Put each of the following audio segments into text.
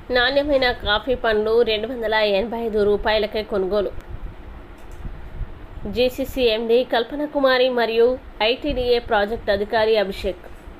నాణ్యమైన కాఫీ పండ్లు రెండు వందల ఎనభై ఐదు రూపాయలకే కొనుగోలు జీసీసీ ఎండి కల్పన కుమారి మరియు ఐటీడీఏ ప్రాజెక్ట్ అధికారి అభిషేక్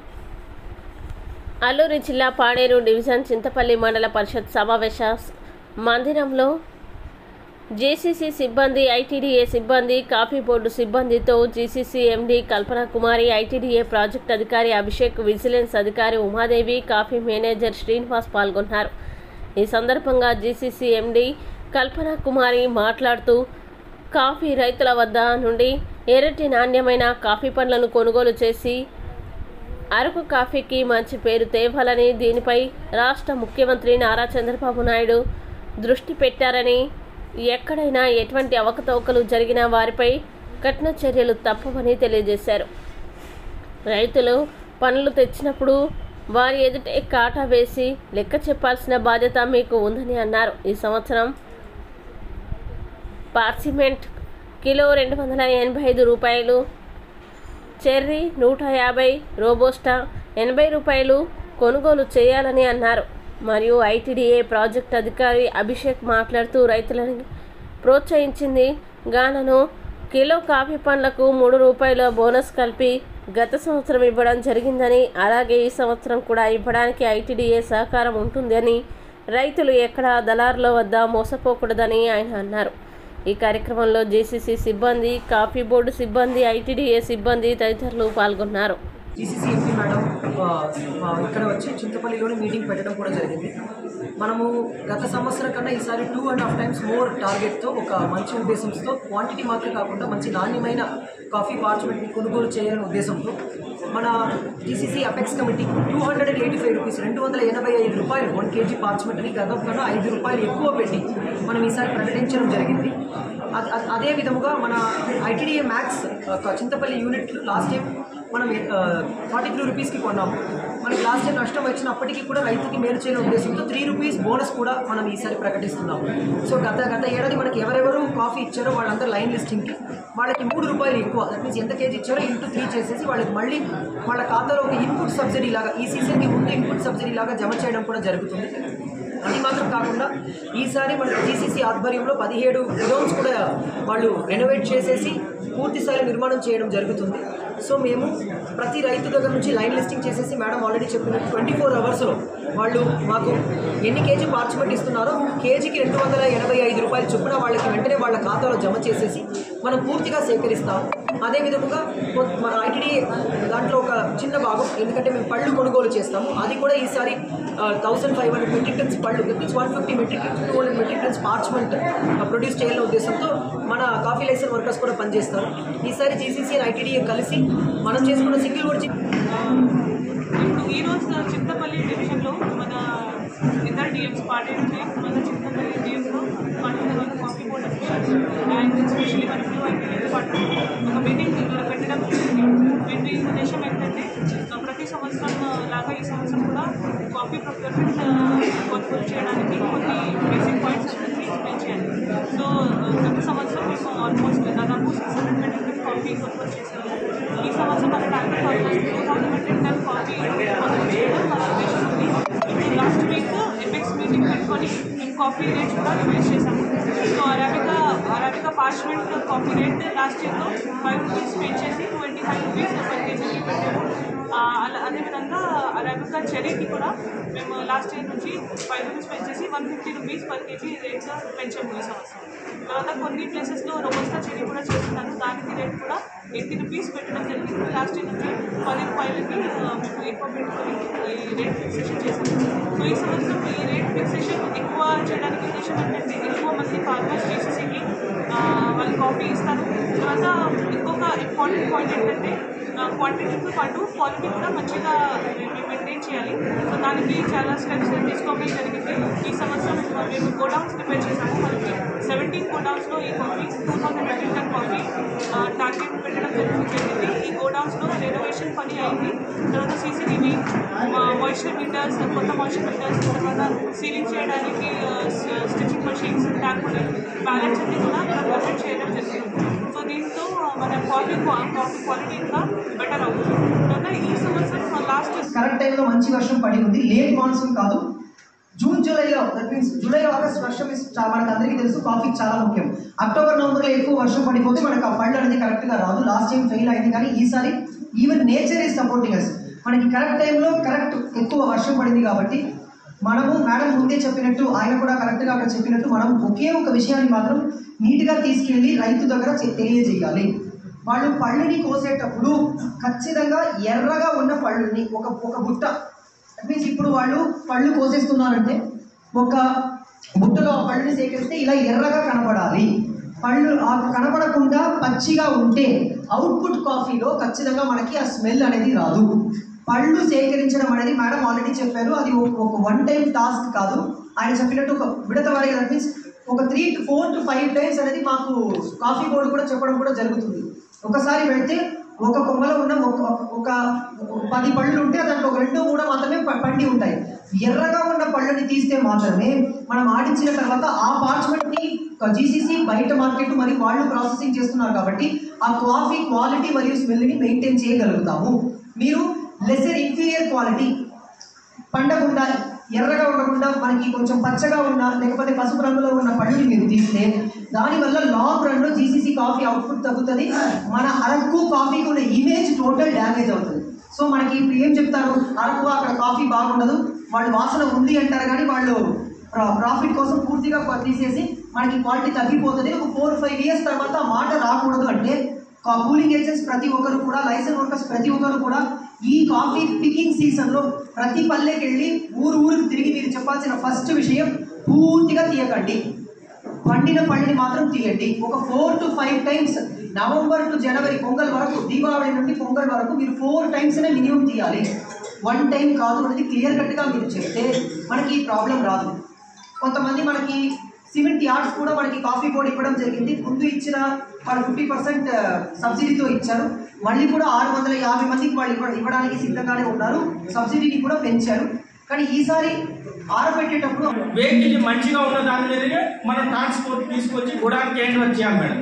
అల్లూరి జిల్లా పాడేరు డివిజన్ చింతపల్లి మండల పరిషత్ సమావేశ మందిరంలో జేసీసీ సిబ్బంది ఐటీడీఏ సిబ్బంది కాఫీ బోర్డు సిబ్బందితో GCC MD Kalpana Kumari ITDA project అధికారి అభిషేక్ విజిలెన్స్ అధికారి ఉమాదేవి కాఫీ మేనేజర్ శ్రీనివాస్ పాల్గొన్నారు ఈ సందర్భంగా జీసీసీ ఎండీ కల్పన కుమారి మాట్లాడుతూ కాఫీ రైతుల వద్ద నుండి ఎర్రటి నాణ్యమైన కాఫీ పండ్లను కొనుగోలు చేసి అరకు కాఫీకి మంచి పేరు తేవాలని దీనిపై రాష్ట్ర ముఖ్యమంత్రి నారా చంద్రబాబు నాయుడు దృష్టి పెట్టారని ఎక్కడైనా ఎటువంటి అవకతవకలు జరిగిన వారిపై కఠిన చర్యలు తప్పవని తెలియజేశారు రైతులు పనులు తెచ్చినప్పుడు వారి ఎదుటే కాటా వేసి లెక్క చెప్పాల్సిన బాధ్యత మీకు ఉందని అన్నారు ఈ సంవత్సరం పార్సిమెంట్ కిలో రెండు వందల ఎనభై ఐదు రూపాయలు చెర్రీ నూట యాభై రోబోస్టా ఎనభై రూపాయలు కొనుగోలు చేయాలని అన్నారు మరియు ఐటీడీఏ ప్రాజెక్ట్ అధికారి అభిషేక్ మాట్లాడుతూ రైతులను ప్రోత్సహించింది గానను కిలో కాఫీ పండ్లకు మూడు రూపాయల బోనస్ కలిపి గత సంవత్సరం ఇవ్వడం జరిగిందని అలాగే ఈ సంవత్సరం కూడా ఇవ్వడానికి ఐటీడీఏ సహకారం ఉంటుందని రైతులు ఎక్కడ దళారుల వద్ద మోసపోకూడదని ఆయన అన్నారు ఈ కార్యక్రమంలో జేసీసీ సిబ్బంది కాఫీ బోర్డు సిబ్బంది ఐటీడీఏ సిబ్బంది తదితరులు పాల్గొన్నారు జీసీసీ ఎంపీ మేడం ఆ, ఆ, ఇక్కడ వచ్చి చింతపల్లిలోని మీటింగ్ పెట్టడం కూడా జరిగింది మనము గత సంవత్సరం కన్నా ఈసారి two and half times more టార్గెట్తో ఒక మంచి ఉద్దేశంతో క్వాంటిటీ మాత్రం కాకుండా మంచి నాణ్యమైన కాఫీ పార్చ్మెంట్ని కొనుగోలు చేయాలనే ఉద్దేశంతో మన GCC apex committee two hundred and eighty five rupees రెండు వందల ఎనభై ఐదు రూపాయలు వన్ కేజీ పార్చ్మెంట్ని గతం కన్నా ఐదు రూపాయలు ఎక్కువ పెట్టి మనం ఈసారి ప్రకటించడం జరిగింది అద- అద- అదే విధముగా మన ఐటీడీఏ మ్యాక్స్ ఒక చింతపల్లి యూనిట్ లాస్ట్ టైం మనం ఫార్టీ త్రీ రూపీస్కి కొన్నాము మనకి లాస్ట్ టైం నష్టం వచ్చినప్పటికీ కూడా రైతుకి మేలు చేయని ఉద్దేశంతో త్రీ రూపీస్ బోనస్ కూడా మనం ఈసారి ప్రకటిస్తున్నాము సో గత గత ఏడాది మనకి ఎవరెవరు కాఫీ ఇచ్చారో వాళ్ళందరూ లైన్ లిస్టింగ్కి వాళ్ళకి మూడు రూపాయలు ఎక్కువ దట్ మీన్స్ ఎంత కేజీ ఇచ్చారో ఇంటూ త్రీ చేసేసి వాళ్ళకి మళ్ళీ వాళ్ళ ఖాతాలో ఒక ఇన్పుట్ సబ్సిడీ లాగా ఈ సీజన్కి ముందు ఇన్పుట్ సబ్సిడీ లాగా జమ చేయడం కూడా జరుగుతుంది అది మాత్రం కాకుండా ఈసారి మన జీసీసీ ఆధ్వర్యంలో పదిహేడు గ్రౌండ్స్ కూడా వాళ్ళు రెనోవేట్ చేసేసి పూర్తి స్థాయిలో నిర్మాణం చేయడం జరుగుతుంది సో మేము ప్రతి రైతు దగ్గర నుంచి లైన్ లిస్టింగ్ చేసేసి మేడం ఆల్రెడీ చెప్పినట్టు ట్వంటీ ఫోర్ అవర్స్లో వాళ్ళు మాకు ఎన్ని కేజీ పార్చ్మెంట్ ఇస్తున్నారో కేజీకి రెండు వందల ఎనభై ఐదు రూపాయలు చొప్పున వాళ్ళకి వెంటనే వాళ్ళ ఖాతాలో జమ చేసేసి మనం పూర్తిగా సేకరిస్తాం అదే విధముగా కొ- మన ఐటీడీ దాంట్లో ఒక చిన్న భాగం ఎందుకంటే మేము పళ్ళు కొనుగోలు చేస్తాము అది కూడా ఈసారి thousand five hundred metric tons పళ్ళు means one fifty metric tons two hundred metric tons parchment produce చేయాలనే ఉద్దేశంతో మన కాఫీ లైసెన్స్ వర్కర్స్ కూడా పనిచేస్తారు ఈసారి జీసీసీ అండ్ ఐటీడీఏ కలిసి మనం చేసుకున్న సింగిల్ వర్డ్ ఇప్పుడు ఈ రోజు చింతపల్లి డివిజన్లో మన ఇద్దరు డిఎంస్ పార్టీ ఉంటే మన చింతపల్లి డిఎంలో మన తర్వాత coffee board officials and especially మన బ్లూ ఐటీ పాటు ఒక మీటింగ్ పెట్టడం జరిగింది వీటి ఉద్దేశం ఏంటంటే ఆ, ప్రతి సంవత్సరం లాగా ఈ సంవత్సరం కూడా కాఫీ ప్రొక్యూర్మెంట్ కొనుగోలు చేయడానికి కొన్ని బేసిక్ పాయింట్స్ అనేది ఎక్స్ప్లెయిన్ చేయాలి సో ఆ, గత సంవత్సరం మేము ఆల్మోస్ట్ దాదాపు సిక్స్ హండ్రెడ్ మెట్రిక్ కాఫీ కొనుగోలు చేసాము ఈ సంవత్సరం మన target almost two thousand metric ton coffee కొనుగోలు చేయడం మన ఉద్దేశం ఉంది ఇప్పుడు లాస్ట్ వీక్ ఎపెక్స్ మీటింగ్ పెట్టుకొని మేము కాఫీ రేట్స్ కూడా రివైజ్ చేసాము so arabica arabica parchment coffee rate last ఇయర్లో ఫైవ్ రూపీస్ పెంచేసి ట్వంటీ ఫైవ్ రూపీస్ పర్ కేజీకి పెట్టాము ఆ, అలా అదేవిధంగా అరాబికా చెరీకి కూడా మేము లాస్ట్ ఇయర్ నుంచి ఫైవ్ రూపీస్ పెంచేసి one fifty rupees per KG rate పెంచాము ఈ సంవత్సరం తర్వాత కొన్ని ప్లేసెస్లో రోబోస్తా చెరీ కూడా చేస్తున్నాను దానికి రేట్ కూడా ఎయిటీ రూపీస్ పెట్టడం జరిగింది లాస్ట్ ఇయర్ నుంచి పది రూపాయలకి ఆ, మేము ఎక్కువ పెట్టుకొని ఈ రేట్ ఫిక్సేషన్ చేశాము సో ఈ సంవత్సరం ఈ రేట్ ఫిక్సేషన్ ఎక్కువ చేయడానికి ఉద్దేశం ఏంటంటే ఎక్కువ మంది ఫార్మర్స్ జీసీసీకి వాళ్ళు కాఫీ ఇస్తారు తర్వాత ఇంకొక ఇంపార్టెంట్ పాయింట్ ఏంటంటే క్వాంటిటీతో పాటు క్వాలిటీ కూడా మంచిగా మేము మెయింటైన్ చేయాలి సో దానికి చాలా స్టెప్స్ తీసుకోవడం జరిగింది ఈ సంవత్సరం మేము గోడౌన్స్ ప్రిపేర్ చేసాము మనకి సెవెంటీన్ గోడౌన్స్లో ఈ coffee two thousand metric ton coffee target పెట్టడం జరిగింది జరిగింది ఈ గోడౌన్స్లో రెనోవేషన్ పని అయింది తర్వాత సీసీటీవీ మాయిశ్చర్ మీటర్స్ కొత్త మాయిశ్చర్ మీటర్స్ తర్వాత సీలింగ్ చేయడానికి స్టిచింగ్ మషీన్స్ ట్యాంకులు బ్యాలెన్స్ అన్ని కూడా ప్రొవైడ్ చేయడం జరిగింది సో దీంతో మన కాఫీ కాఫీ క్వాలిటీ ఇంకా బెటర్ అవుతుంది తర్వాత ఈ సంవత్సరం లాస్ట్ కరెక్ట్ టైంలో మంచి వర్షం పడి ఉంది లేట్ మాన్సూన్ కాదు జూన్ జూలైలో దట్ మీన్స్ జూలై ఆగస్ట్ వర్షం ఇస్ చా- మనకు అందరికీ తెలుసు కాఫీ చాలా ముఖ్యం అక్టోబర్ నవంబర్లో ఎక్కువ వర్షం పడిపోతే మనకు ఆ పళ్ళు అనేది కరెక్ట్గా రాదు లాస్ట్ టైం ఫెయిల్ అయింది కానీ ఈసారి even nature is supporting us మనకి కరెక్ట్ టైంలో కరెక్ట్ ఎక్కువ వర్షం పడింది కాబట్టి మనము మేడం ముందే చెప్పినట్టు ఆయన కూడా కరెక్ట్గా అక్కడ చెప్పినట్టు మనం ఒకే ఒక విషయాన్ని మాత్రం నీట్గా తీసుకెళ్ళి రైతు దగ్గర చె- తెలియజేయాలి వాళ్ళు పళ్ళుని కోసేటప్పుడు ఖచ్చితంగా ఎర్రగా ఉన్న పళ్ళుని ఒక ఒక బుట్ట దట్ మీన్స్ ఇప్పుడు వాళ్ళు పళ్ళు కోసేస్తున్నారంటే ఒక బుట్టలో ఆ పళ్ళుని సేకరిస్తే ఇలా ఎర్రగా కనపడాలి పళ్ళు ఆ కనపడకుండా పచ్చిగా ఉంటే అవుట్పుట్ కాఫీలో ఖచ్చితంగా మనకి ఆ స్మెల్ అనేది రాదు పళ్ళు సేకరించడం అనేది మేడం ఆల్రెడీ చెప్పారు అది ఒక- ఒక వన్ టైం టాస్క్ కాదు ఆయన చెప్పినట్టు ఒక విడత వారిగా దట్ మీన్స్ ఒక three to four to five times అనేది మాకు కాఫీ బోర్డు కూడా చెప్పడం కూడా జరుగుతుంది ఒకసారి వెళ్తే ఒక కొమ్మలో ఉన్న ఒక ఒక పది పళ్ళు ఉంటే దాంట్లో ఒక రెండు మూడు మాత్రమే ప- పండి ఉంటాయి ఎర్రగా ఉన్న పళ్ళని తీస్తే మాత్రమే మనం ఆడించిన తర్వాత ఆ పార్చ్మెంట్ ని జీసీసీ బయట మార్కెట్ మరియు వాళ్ళు ప్రాసెసింగ్ చేస్తున్నారు కాబట్టి ఆ కాఫీ క్వాలిటీ మరియు స్మెల్ ని మెయింటైన్ చేయగలుగుతాము మీరు లెసర్ ఇన్ఫీరియర్ క్వాలిటీ పండకుండా ఎర్రగా ఉండకుండా మనకి కొంచెం పచ్చగా ఉన్న లేకపోతే పసుపు రంగులో ఉన్న పళ్ళుని మీరు తీస్తే దానివల్ల లాంగ్ రన్లో జీసీసీ కాఫీ అవుట్పుట్ తగ్గుతుంది మన అరకు కాఫీకి ఉన్న ఇమేజ్ టోటల్ డ్యామేజ్ అవుతుంది సో మనకి ఇప్పుడు ఏం చెప్తారు అరకు అక్కడ కాఫీ బాగుండదు వాళ్ళు వాసన ఉంది అంటారు కానీ వాళ్ళు ప్రాఫిట్ కోసం పూర్తిగా తీసేసి మనకి క్వాలిటీ తగ్గిపోతుంది ఒక ఫోర్ ఫైవ్ ఇయర్స్ తర్వాత ఆ మాట రాకూడదు అంటే కూలింగ్ ఏజెంట్స్ ప్రతి ఒక్కరు కూడా లైసెన్స్ వర్కర్స్ ప్రతి ఒక్కరు కూడా ఈ కాఫీ పికింగ్ సీజన్లో ప్రతి పల్లెకి వెళ్ళి ఊరు ఊరికి తిరిగి మీరు చెప్పాల్సిన ఫస్ట్ విషయం పూర్తిగా తీయకండి పండిన పళ్ళని మాత్రం తీయండి ఒక four to five times November to January Pongal వరకు దీపావళి నుండి పొంగల్ వరకు మీరు ఫోర్ టైమ్స్ మినిమం తీయాలి వన్ టైం కాదు అనేది క్లియర్ కట్గా మీరు చెప్తే మనకి ఈ ప్రాబ్లం రాదు కొంతమంది మనకి సిమెంట్ యార్డ్స్ కూడా మనకి కాఫీ బోర్డ్ ఇవ్వడం జరిగింది ముందు ఇచ్చిన వాళ్ళు ఫిఫ్టీ పర్సెంట్ సబ్సిడీతో ఇచ్చారు మళ్ళీ కూడా ఆరు వందల యాభై మందికి వాళ్ళు ఇవ్వ ఇవ్వడానికి సిద్ధంగానే ఉన్నారు సబ్సిడీని కూడా పెంచారు కానీ ఈసారి ఆరబెట్టేటప్పుడు వెహికల్ మంచిగా ఉన్న దాని మీదనే మనం ట్రాన్స్పోర్ట్ తీసుకొచ్చి గుడానికి ఏంటి వచ్చేయాలి మేడం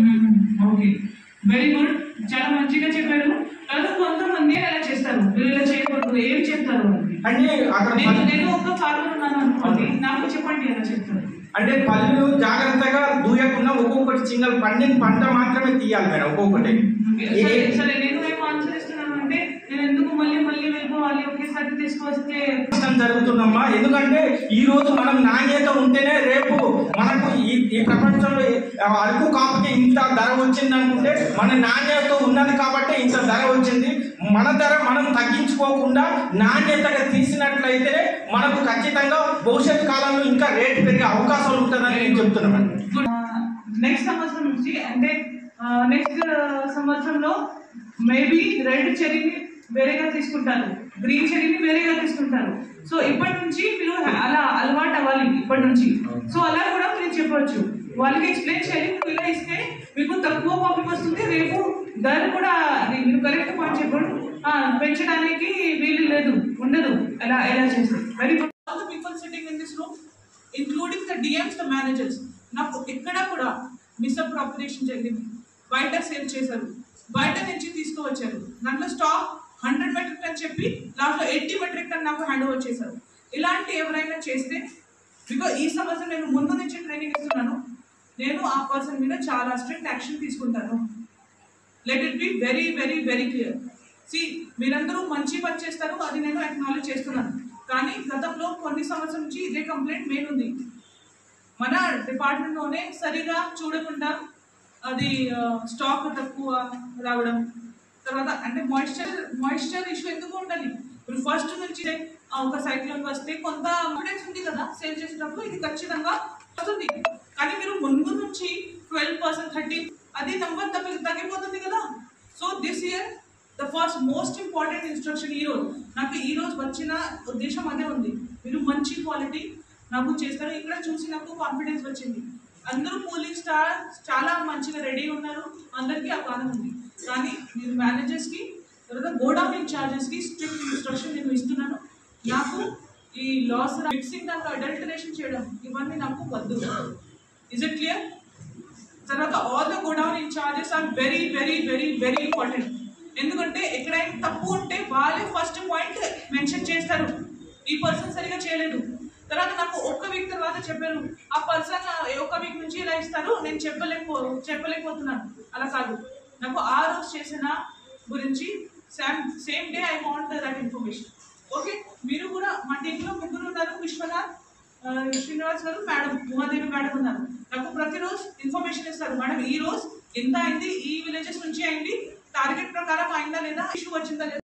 ఓకే వెరీ గుడ్ చాలా మంచిగా చెప్పారు తర్వాత కొంతమంది అలా చేస్తారు మీరు ఇలా చేయకూడదు ఏం చెప్తారు వాళ్ళకి? అంటే అక్కడ నేను పల్- నేను ఒక ఫార్మర్ ఉన్నాను అనుకోండి నాకు చెప్పండి ఎలా చెప్తారు అంటే పళ్ళు జాగ్రత్తగా దూయకుండా ఒక్కొక్కటి సింగల్ పండిన పంట మాత్రమే తీయాలి మేడం ఒక్కొక్కటి సరే ఏ- సరే నేను ఏం ఆన్సర్ ఇస్తున్నాను అంటే నేను ఎందుకు మళ్ళీ మళ్ళీ వెళ్ళిపోవాలి ఒకేసారి తీసుకొస్తే నష్టం జరుగుతుందమ్మా ఎందుకంటే ఈ రోజు మనం నాణ్యత ఉంటేనే రేపు మనకు ఈ ఈ ప్రపంచంలో ఆ అరకు కాపుకి ఇంత ధర వచ్చింది అనుకుంటే మన నాణ్యత ఉన్నది కాబట్టి ఇంత ధర వచ్చింది మన ధర మనం తగ్గించుకోకుండా నాణ్యతగా తీసినట్లయితే మనకు ఖచ్చితంగా భవిష్యత్ కాలంలో ఇంకా రేటు పెరిగే అవకాశం ఉంటుందని నేను చెప్తున్నాను నెక్స్ట్ సంవత్సరం నుంచి అంటే నెక్స్ట్ సంవత్సరంలో మేబీ రెడ్ చెరీని వేరేగా తీసుకుంటారు గ్రీన్ చెరీని వేరేగా తీసుకుంటారు సో ఇప్పటి నుంచి మీరు అలా అలవాటు అవ్వాలి ఇప్పటి నుంచి సో అలా కూడా మీరు చెప్పొచ్చు వాళ్ళకి ఎక్స్ప్లెయిన్ చేయాలి నువ్వు ఇలా ఇస్తే మీకు తక్కువ కాఫీ వస్తుంది రేపు ధర కూడా అది మీరు కరెక్ట్ పాయింట్ చెప్పండి ఆ, పెంచడానికి వీలు లేదు ఉండదు ఎలా ఎలా చేస్తే very good all the people sitting in this room including the DMs the managers నాకు ఎక్కడ కూడా మిస్అప్రాపరేషన్ జరిగింది బయట సేల్ చేశారు బయట నుంచి తీసుకువచ్చారు దాంట్లో స్టాక్ హండ్రెడ్ మెట్రిక్ టన్ చెప్పి లాస్ట్లో ఎయిటీ మెట్రిక్ టన్ నాకు హ్యాండ్ ఓవర్ చేశారు ఇలాంటి ఎవరైనా చేస్తే బికాజ్ ఈ సంవత్సరం నేను ముందు నుంచి ట్రైనింగ్ ఇస్తున్నాను నేను ఆ పర్సన్ మీద చాలా స్ట్రిక్ట్ యాక్షన్ తీసుకుంటాను let it be very very very clear సి మీరందరూ మంచి పని చేస్తారు అది నేను అక్నాలెడ్జ్ చేస్తున్నాను కానీ గతంలో కొన్ని సంవత్సరం నుంచి ఇదే కంప్లైంట్ మెయిన్ ఉంది మన డిపార్ట్మెంట్లోనే సరిగా చూడకుండా అది స్టాక్ తక్కువ రావడం తర్వాత అంటే మాయిశ్చర్ మాయిశ్చర్ ఇష్యూ ఎందుకు ఉండాలి ఇప్పుడు ఫస్ట్ నుంచి ఆ, ఒక సైక్లోన్ వస్తే కొంత కాన్ఫిడెన్స్ ఉంది కదా సేల్ చేసేటప్పుడు ఇది ఖచ్చితంగా వస్తుంది కానీ మీరు ముందు నుంచి ట్వెల్వ్ పర్సెంట్ థర్టీ అది నంబర్ తగ్గి తగ్గిపోతుంది కదా so this year the first most important instruction ఈ రోజు నాకు ఈ రోజు వచ్చిన ఉద్దేశం అదే ఉంది మీరు మంచి క్వాలిటీ నాకు చేస్తారు ఇక్కడ చూసి నాకు కాన్ఫిడెన్స్ వచ్చింది అందరూ పోలింగ్ స్టార్ చాలా మంచిగా రెడీ ఉన్నారు అందరికీ ఆ కాలం ఉంది కానీ మీరు మేనేజర్స్కి తర్వాత గోడౌన్ ఇన్ఛార్జెస్కి స్ట్రిక్ట్ ఇన్స్ట్రక్షన్ నేను ఇస్తున్నాను నాకు ఈ లాస్ మిక్సింగ్ దాంట్లో అడల్టరేషన్ చేయడం ఇవన్నీ నాకు వద్దు ఇస్ ఇట్ క్లియర్ తర్వాత all the godown incharges are very very very very important ఎందుకంటే ఎక్కడైనా తప్పు ఉంటే వాళ్ళే ఫస్ట్ పాయింట్ మెన్షన్ చేస్తారు ఈ పర్సన్ సరిగా చేయలేదు తర్వాత నాకు ఒక్క వీక్ తర్వాత చెప్పారు ఆ పర్సన్ ఒక్క వీక్ నుంచి ఇలా ఇస్తారు నేను చెప్పలేకపో చెప్పలేకపోతున్నాను అలా కాదు నాకు ఆ రోజు చేసిన గురించి same same day I want that information okay మీరు కూడా మా టీంలో ముగ్గురు ఉన్నారు విశ్వనాథ్ ఆ, శ్రీనివాస్ గారు మేడం ఉమాదేవి మేడం ఉన్నారు నాకు ప్రతిరోజు ఇన్ఫర్మేషన్ ఇస్తారు మేడం ఈ రోజు ఎంత అయింది ఈ విలేజెస్ నుంచి అయింది టార్గెట్ ప్రకారం అయిందా లేదా ఇష్యూ వచ్చిందా లేదా